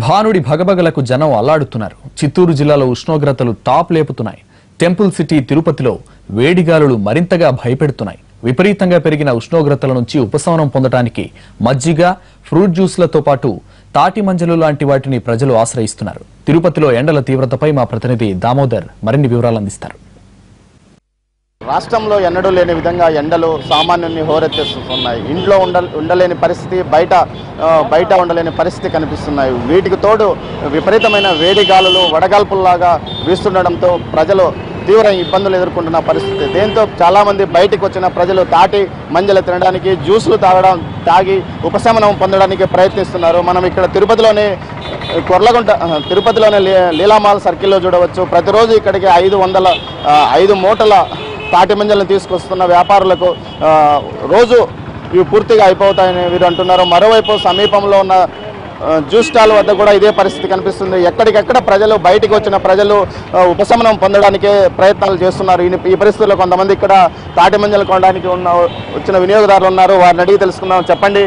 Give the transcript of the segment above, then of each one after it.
భానుడి భగభగలకు జనం అల్లాడుతున్నారు చిత్తూరు జిల్లాలో ఉష్ణోగ్రతలు టాప్ లేపుతున్నాయి టెంపుల్ సిటీ తిరుపతిలో వేడిగాలులు మరింతగా భయపెడుతున్నాయి విపరీతంగా పెరిగిన ఉష్ణోగ్రతల నుంచి ఉపశమనం పొందడానికి మజ్జిగ ఫ్రూట్ జ్యూస్లతో పాటు తాటి మంజలు లాంటి వాటిని ప్రజలు ఆశ్రయిస్తున్నారు తిరుపతిలో ఎండల తీవ్రతపై మా ప్రతినిధి దామోదర్ మరిన్ని వివరాలు అందిస్తారు రాష్ట్రంలో ఎన్నడూ లేని విధంగా ఎండలు సామాన్యుని హోరెత్తేస్తున్నాయి ఇంట్లో ఉండ ఉండలేని పరిస్థితి బయట ఆ, బయట ఉండలేని పరిస్థితి కనిపిస్తున్నాయి వీటికి తోడు విపరీతమైన వేడి గాలులు వడగాల్పుల్లాగా వీస్తుండడంతో ప్రజలు తీవ్ర ఇబ్బందులు ఎదుర్కొంటున్న పరిస్థితి దీంతో చాలామంది బయటికి వచ్చిన ప్రజలు తాటి మంజలు తినడానికి జ్యూసులు తాగడం తాగి ఉపశమనం పొందడానికి ప్రయత్నిస్తున్నారు మనం ఇక్కడ తిరుపతిలోని కొర్లగుంట ఆ, తిరుపతిలోని లీ- లీలామాల్ సర్కిల్లో చూడవచ్చు ప్రతిరోజు ఇక్కడికి ఐదు వందల ఆ, ఐదు మూటల తాటి మంజలను తీసుకొస్తున్న వ్యాపారులకు ఆ, రోజు ఇవి పూర్తిగా అయిపోతాయని వీరు అంటున్నారు మరోవైపు సమీపంలో ఉన్న ఆ, జ్యూస్ స్టాల్ వద్ద కూడా ఇదే పరిస్థితి కనిపిస్తుంది ఎక్కడికెక్కడ ప్రజలు బయటికి వచ్చిన ప్రజలు ఆ, ఉపశమనం పొందడానికే ప్రయత్నాలు చేస్తున్నారు ఈ ఈ పరిస్థితుల్లో కొంతమంది ఇక్కడ తాటి మంజలు కొనడానికి ఉన్న వచ్చిన వినియోగదారులు ఉన్నారు వారిని అడిగి తెలుసుకుందాం చెప్పండి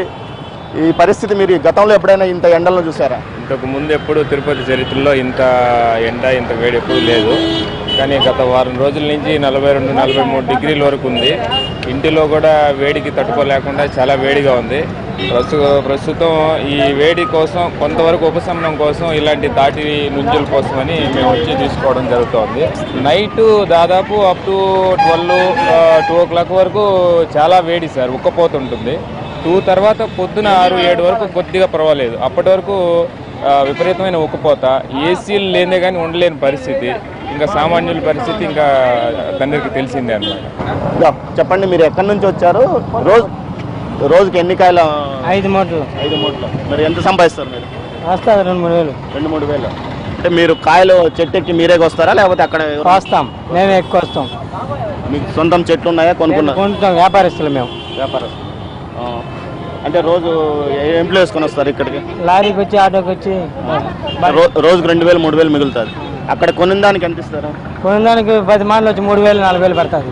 ఈ పరిస్థితి మీరు ఈ గతంలో ఎప్పుడైనా ఇంత ఎండలను చూసారా ఇంతకు ముందు ఎప్పుడు తిరుపతి చరిత్రలో ఇంత ఎండ ఇంత వేడి ఎప్పుడు లేదు కానీ గత వారం రోజుల నుంచి నలభై రెండు నలభై మూడు డిగ్రీల వరకు ఉంది ఇంటిలో కూడా వేడికి తట్టుకోలేకుండా చాలా వేడిగా ఉంది ప్రస్తు ప్రస్తుతం ఈ వేడి కోసం కొంతవరకు ఉపశమనం కోసం ఇలాంటి తాటి నుంజుల కోసమని మేము వచ్చి తీసుకోవడం జరుగుతోంది నైట్ దాదాపు up to twelve two o'clock వరకు చాలా వేడి సార్ ఉక్కపోతుంటుంది టూ తర్వాత పొద్దున ఆరు ఏడు వరకు కొద్దిగా పర్వాలేదు అప్పటి వరకు ఆ, విపరీతమైన ఉక్కపోత ఏసీలు లేదే కానీ ఉండలేని పరిస్థితి ఇంకా సామాన్యుల పరిస్థితి ఇంకా తండ్రికి తెలిసిందే అన్నమాట ఇదిగో, చెప్పండి మీరు ఎక్కడి నుంచి వచ్చారు రోజు రోజుకి ఎన్ని కాయలు ఐదు మూటలు ఐదు మూటలు మరి ఎంత సంపాదిస్తారు మీరు వస్తుంది రెండు మూడు వేలు రెండు మూడు వేలు అంటే మీరు కాయలు చెట్టు ఎక్కి మీరే వస్తారా లేకపోతే అక్కడ ఎవరు- కోస్తాం మేమే ఎక్కువ వస్తాం మీకు సొంతం చెట్లు ఉన్నాయా కొనుక్కున్నారు కొంటాం వ్యాపారస్తులు మేము వ్యాపారం ఆ. అంటే రోజు ఏం వేసుకొని వస్తారు ఇక్కడికి లారీకి వచ్చి ఆటోకి వచ్చి రో- రోజుకు రెండు వేలు మూడు వేలు మిగులుతుంది అక్కడ కొనిన దానికి ఎంత ఇస్తారు కొనడానికి పది మాటలు వచ్చి మూడు వేలు నాలుగు వేలు పడుతుంది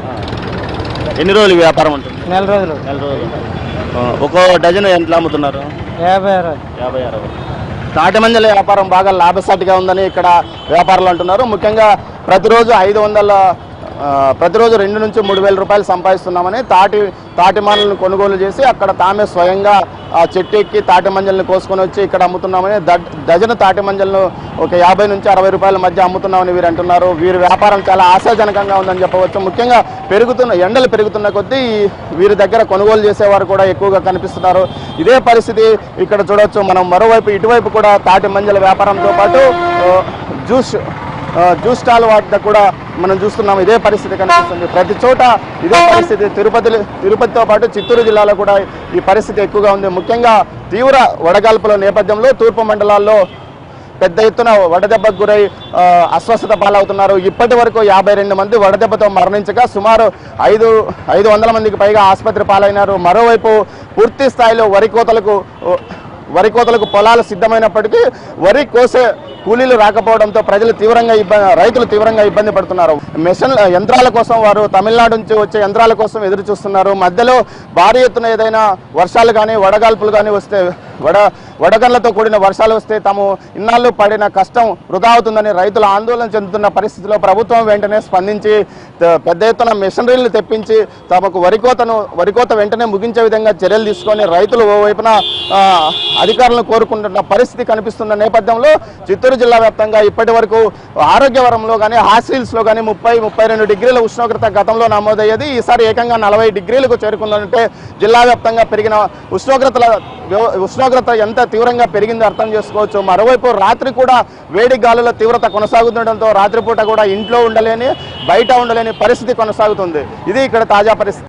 ఎన్ని రోజులు ఈ వ్యాపారం ఉంటుంది నెల రోజులు నెల రోజులు ఆ, ఒక్కో డజన్ ఎంత అమ్ముతున్నారు యాభై అరవై యాభై అరవై తాటి మంజల వ్యాపారం బాగా లాభసాటిగా ఉందని ఇక్కడ వ్యాపారులు అంటున్నారు ముఖ్యంగా ప్రతిరోజు ఐదు వందల ఆ, ప్రతిరోజు రెండు నుంచి మూడు వేల రూపాయలు సంపాదిస్తున్నామని తాటి తాటి మాలను కొనుగోలు చేసి అక్కడ తామే స్వయంగా ఆ చెట్టు ఎక్కి తాటి మంజలను కోసుకొని వచ్చి ఇక్కడ అమ్ముతున్నామని ద- డజను తాటి మంజలను ఒక యాభై నుంచి అరవై రూపాయల మధ్య అమ్ముతున్నామని వీరు అంటున్నారు వీరి వ్యాపారం చాలా ఆశాజనకంగా ఉందని చెప్పవచ్చు ముఖ్యంగా పెరుగుతున్న ఎండలు పెరుగుతున్న కొద్దీ ఈ వీరి దగ్గర కొనుగోలు చేసేవారు కూడా ఎక్కువగా కనిపిస్తున్నారు ఇదే పరిస్థితి ఇక్కడ చూడొచ్చు మనం మరోవైపు ఇటువైపు కూడా తాటి మంజల వ్యాపారంతో పాటు ఆ, జ్యూస్ ఆ, జ్యూస్ స్టాల్ వద్ద కూడా మనం చూస్తున్నాం ఇదే పరిస్థితి కనిపిస్తుంది ప్రతి చోట ఇదే పరిస్థితి తిరుపతి తిరుపతితో పాటు చిత్తూరు జిల్లాలో కూడా ఈ పరిస్థితి ఎక్కువగా ఉంది ముఖ్యంగా తీవ్ర వడగాల్పుల నేపథ్యంలో తూర్పు మండలాల్లో పెద్ద ఎత్తున వడదెబ్బకు గురై ఆ, అస్వస్థత పాలవుతున్నారు ఇప్పటి వరకు యాభై రెండు మంది వడదెబ్బతో మరణించగా సుమారు ఐదు ఐదు వందల మందికి పైగా ఆసుపత్రి పాలైనారు మరోవైపు పూర్తి స్థాయిలో వరి కోతలకు వరి కోతలకు పొలాలు సిద్ధమైనప్పటికీ వరి కోసే కూలీలు రాకపోవడంతో ప్రజలు తీవ్రంగా ఇబ్బంది రైతులు తీవ్రంగా ఇబ్బంది పడుతున్నారు మెషిన్ యంత్రాల కోసం వారు తమిళనాడు నుంచి వచ్చే యంత్రాల కోసం ఎదురు చూస్తున్నారు మధ్యలో భారీ ఎత్తున ఏదైనా వర్షాలు కానీ వడగాల్పులు కానీ వస్తే వడ వడగళ్లతో కూడిన వర్షాలు వస్తే తాము ఇన్నాళ్ళు పడిన కష్టం వృధా అవుతుందని రైతులు ఆందోళన చెందుతున్న పరిస్థితిలో ప్రభుత్వం వెంటనే స్పందించి త- పెద్ద ఎత్తున మెషినరీలు తెప్పించి తమకు వరి కోతను వరి కోత వెంటనే ముగించే విధంగా చర్యలు తీసుకొని రైతులు ఓవైపున ఆ, అధికారులను కోరుకుంటున్న పరిస్థితి కనిపిస్తున్న నేపథ్యంలో చిత్తూరు జిల్లా వ్యాప్తంగా ఇప్పటి వరకు ఆరోగ్యవరంలో కానీ హాస్టల్స్లో కానీ ముప్పై ముప్పై రెండు డిగ్రీల ఉష్ణోగ్రత గతంలో నమోదయ్యేది ఈసారి ఏకంగా నలభై డిగ్రీలకు చేరుకుందంటే జిల్లా వ్యాప్తంగా పెరిగిన ఉష్ణోగ్రతల వ్యవ- ఉష్ణోగ్రత ఎంత తీవ్రంగా పెరిగిందో అర్థం చేసుకోవచ్చు మరోవైపు రాత్రి కూడా వేడి గాలుల తీవ్రత కొనసాగుతుండడంతో రాత్రిపూట కూడా ఇంట్లో ఉండలేని బయట ఉండలేని పరిస్థితి కొనసాగుతుంది ఇది ఇక్కడ తాజా పరిస్థితి